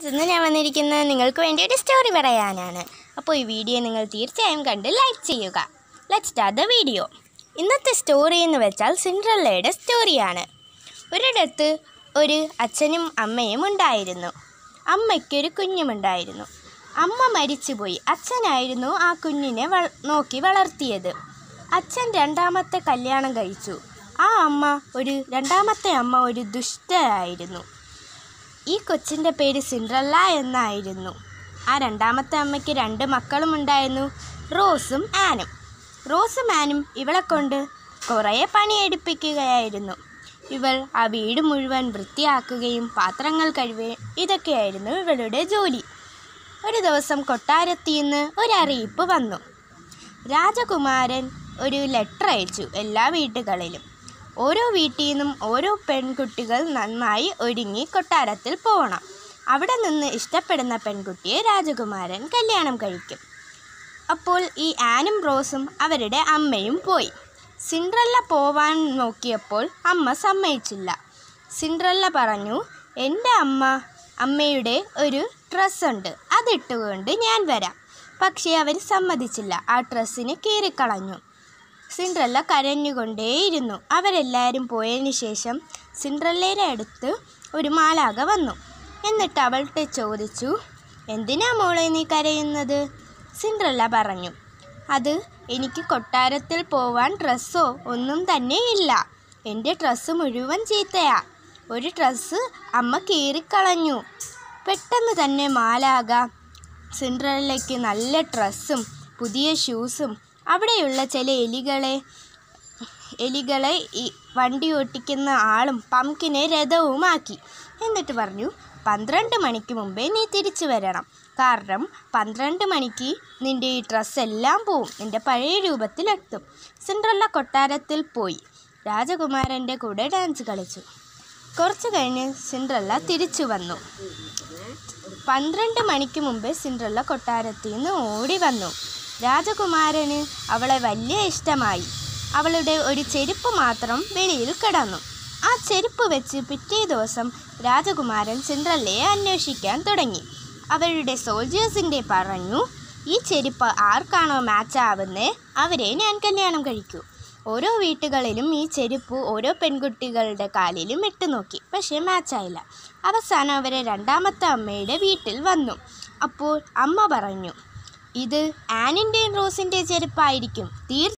friends ഇന്ന് ഞാൻ വന്നിരിക്കുന്നത് നിങ്ങൾക്ക് വേണ്ടി ഒരു സ്റ്റോറി പറയാനാണ് അപ്പോൾ ഈ വീഡിയോ നിങ്ങൾ തീർച്ചയായും കണ്ട് ലൈക്ക് ചെയ്യുക ലെറ്റ് സ്റ്റാർട്ട് ദ വീഡിയോ ഇന്നത്തെ സ്റ്റോറി എന്ന് വെച്ചാൽ സിൻഡ്രല്ലയുടെ സ്റ്റോറിയാണ് ഒരിടത്ത് ഒരു അച്ഛനും അമ്മയും ഉണ്ടായിരുന്നു അമ്മയ്ക്കൊരു കുഞ്ഞുമുണ്ടായിരുന്നു അമ്മ മരിച്ചുപോയി അച്ഛനായിരുന്നു ആ കുഞ്ഞിനെ വള നോക്കി വളർത്തിയത് അച്ഛൻ രണ്ടാമത്തെ കല്യാണം കഴിച്ചു ആ അമ്മ ഒരു രണ്ടാമത്തെ അമ്മ ഒരു ദുഷ്ടയായിരുന്നു ഈ കൊച്ചിൻ്റെ പേര് സിൻഡ്രല്ല എന്നായിരുന്നു ആ രണ്ടാമത്തെ അമ്മയ്ക്ക് രണ്ട് മക്കളും ഉണ്ടായിരുന്നു റോസും ആനും റോസും ആനും ഇവളെ കൊണ്ട് കുറേ പണിയെടുപ്പിക്കുകയായിരുന്നു ഇവൾ ആ വീട് മുഴുവൻ വൃത്തിയാക്കുകയും പാത്രങ്ങൾ കഴുകുകയും ഇതൊക്കെയായിരുന്നു ഇവളുടെ ജോലി ഒരു ദിവസം കൊട്ടാരത്തിൽ നിന്ന് ഒരറിയിപ്പ് വന്നു രാജകുമാരൻ ഒരു ലെറ്റർ അയച്ചു എല്ലാ വീട്ടുകളിലും ഓരോ വീട്ടിൽ നിന്നും ഓരോ പെൺകുട്ടികൾ നന്നായി ഒരുങ്ങി കൊട്ടാരത്തിൽ പോകണം അവിടെ നിന്ന് ഇഷ്ടപ്പെടുന്ന പെൺകുട്ടിയെ രാജകുമാരൻ കല്യാണം കഴിക്കും അപ്പോൾ ഈ ആനും റോസും അവരുടെ അമ്മയും പോയി സിൻഡ്രല്ല പോവാൻ നോക്കിയപ്പോൾ അമ്മ സമ്മതിച്ചില്ല സിൻഡ്രല്ല പറഞ്ഞു എൻ്റെ അമ്മ അമ്മയുടെ ഒരു ഡ്രസ്സുണ്ട് അതിട്ടുകൊണ്ട് ഞാൻ വരാം പക്ഷേ അവർ സമ്മതിച്ചില്ല ആ ഡ്രസ്സിന് കീറിക്കളഞ്ഞു സിൻഡ്രല്ല കരഞ്ഞുകൊണ്ടേയിരുന്നു അവരെല്ലാവരും പോയതിന് ശേഷം സിൻഡ്രല്ലയുടെ അടുത്ത് ഒരു മാലാക വന്നു എന്നിട്ട് അവളുടെ ചോദിച്ചു എന്തിനാ മോളെ നീ കരയുന്നത് സിൻഡ്രല്ല പറഞ്ഞു അത് എനിക്ക് കൊട്ടാരത്തിൽ പോവാൻ ഡ്രസ്സോ ഒന്നും തന്നെ ഇല്ല എൻ്റെ ഡ്രസ്സ് മുഴുവൻ ചീത്തയാ ഒരു ഡ്രസ്സ് അമ്മ കീറിക്കളഞ്ഞു പെട്ടെന്ന് തന്നെ മാലാക സിൻഡ്രല്ലയ്ക്ക് നല്ല ഡ്രസ്സും പുതിയ ഷൂസും അവിടെയുള്ള ചില എലികളെ എലികളെ ഈ വണ്ടി ഓട്ടിക്കുന്ന ആളും പംകിനെ രഥവുമാക്കി എന്നിട്ട് പറഞ്ഞു പന്ത്രണ്ട് മണിക്ക് മുമ്പേ നീ തിരിച്ചു വരണം കാരണം പന്ത്രണ്ട് മണിക്ക് നിൻ്റെ ഈ ഡ്രസ്സ് എല്ലാം പോവും നിൻ്റെ പഴയ രൂപത്തിലെത്തും സിൻഡ്രല്ല കൊട്ടാരത്തിൽ പോയി രാജകുമാരൻ്റെ കൂടെ ഡാൻസ് കളിച്ചു കുറച്ച് കഴിഞ്ഞ് സിൻഡ്രല്ല തിരിച്ചു വന്നു പന്ത്രണ്ട് മണിക്ക് മുമ്പ് സിൻഡ്രല്ല കൊട്ടാരത്തിൽ നിന്ന് ഓടി വന്നു രാജകുമാരന് അവളെ വലിയ ഇഷ്ടമായി അവളുടെ ഒരു ചെരുപ്പ് മാത്രം വെളിയിൽ കിടന്നു ആ ചെരുപ്പ് വെച്ച് പിറ്റേ ദിവസം രാജകുമാരൻ സിൻഡ്രല്ലയെ അന്വേഷിക്കാൻ തുടങ്ങി അവരുടെ സോൾജേഴ്സിൻ്റെ പറഞ്ഞു ഈ ചെരുപ്പ് ആർക്കാണോ മാച്ച് ആവുന്നേ അവരെ ഞാൻ കല്യാണം കഴിക്കൂ ഓരോ വീട്ടുകളിലും ഈ ചെരുപ്പ് ഓരോ പെൺകുട്ടികളുടെ കാലിലും ഇട്ട് നോക്കി പക്ഷേ മാച്ചായില്ല അവസാനം അവരെ രണ്ടാമത്തെ അമ്മയുടെ വീട്ടിൽ വന്നു അപ്പോൾ അമ്മ പറഞ്ഞു ഇത് ആനിൻ്റെയും റോസിൻ്റെ ചെരുപ്പായിരിക്കും തീർ